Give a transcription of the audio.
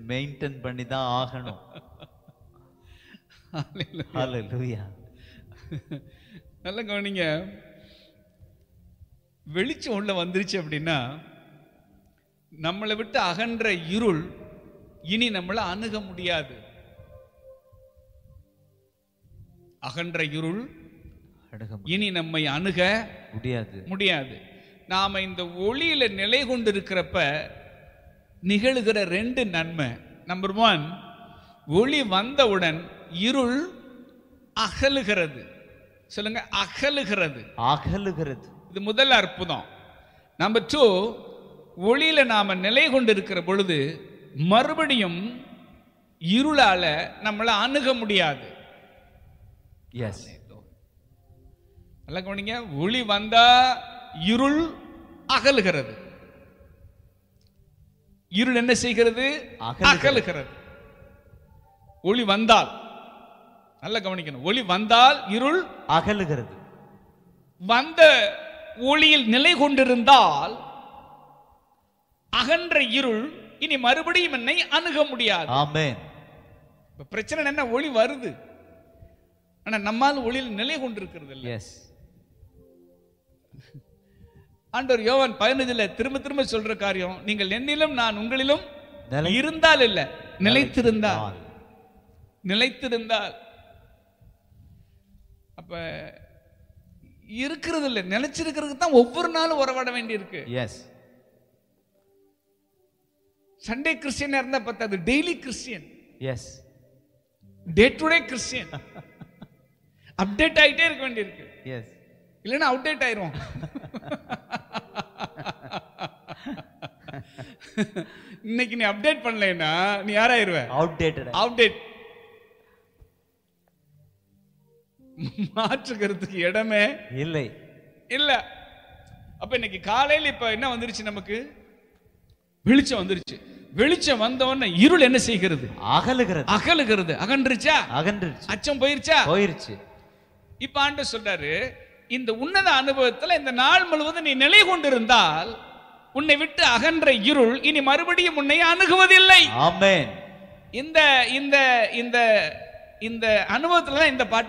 Maintain பண்ணி தான் ஆகணும் ஹalleluya நல்ல கவனிங்க வெளிச்சம் உள்ள வந்துருச்சு அப்படின்னா நம்மளை விட்டு அகன்ற இருள் இனி நம்மளை அணுக முடியாது அகன்ற இருள் அணுக இனி நம்மை அணுக முடியாது முடியாது நாம இந்த ஒளியில நிலை கொண்டிருக்கிறப்ப நிகழுகிற ரெண்டு நன்மை நம்பர் ஒன் ஒளி வந்தவுடன் இருள் அகலுகிறது சொல்லுங்க அகலுகிறது அகலுகிறது இது முதல் அற்புதம் நம்பர் டூ ஒளியில நாம நிலை கொண்டிருக்கிற பொழுது மறுபடியும் இருளால நம்மளை அணுக முடியாது எஸ் நல்லா கவனிங்க ஒளி வந்தா இருள் அகலுகிறது இருள் என்ன செய்கிறது அகலுகிறது. அகலுகிறது ஒளி வந்தால் நல்லா கவனிக்கணும் ஒளி வந்தால் இருள் அகலுகிறது வந்த ஒளியில் நிலை கொண்டிருந்தால் அகன்ற இருள் இனி மறுபடியும் என்னை அணுக முடியாது ஆமென் இப்ப பிரச்சனை என்ன ஒளி வருது ஆனா நம்மால் ஒளியில் நிலை கொண்டிருக்கிறது இல்லை எஸ் ஆண்டவர் யோவான் பதினஞ்சுல திரும்ப திரும்ப சொல்ற காரியம் நீங்கள் என்னிலும் நான் உங்களிலும் நிலை- இருந்தால் இல்ல நிலைத்திருந்தால் நிலைத்திருந்தால் அப்ப இருக்கிறது இல்ல நிலைச்சிருக்கிறதுக்கு தான் ஒவ்வொரு நாளும் உறவாட வேண்டியிருக்கு எஸ் சண்டே கிறிஸ்டியனா இருந்தா பத்தாது daily Christian as day to day Christian update ஆயிட்டே இருக்க வேண்டியிருக்கு எஸ் இல்லைன்னா அவுடேட் ஆயிரும் இன்னைக்கு நீ அப்டேட் பண்ணலைன்னா நீ யாராயிருவ அவுடேட்டட் அப்டேட் மாற்றுக்கிறதுக்கு இடமே இல்லை இல்ல அப்ப இன்னைக்கு காலையில இப்ப என்ன வந்துருச்சு நமக்கு வெளிச்சம் வந்துருச்சு வெளிச்சம் வந்த உடனே இருள் என்ன செய்கிறது அகலுகிறது அகலுகிறது அகன்றுச்சா அகன்றுச்சு அச்சம் போயிருச்சா போயிருச்சு இப்ப ஆண்டு சொல்றாரு இந்த உன்னத அனுபவத்துல இந்த நாள் முழுவதும் நீ நிலை கொண்டிருந்தால் உன்னை விட்டு அகன்ற இருள் இனி மறுபடியும் உன்னை அணுகுவதில்லை ஆமென் இந்த இந்த இந்த இந்த அனுபவத்துல தான் இந்த பாட்டு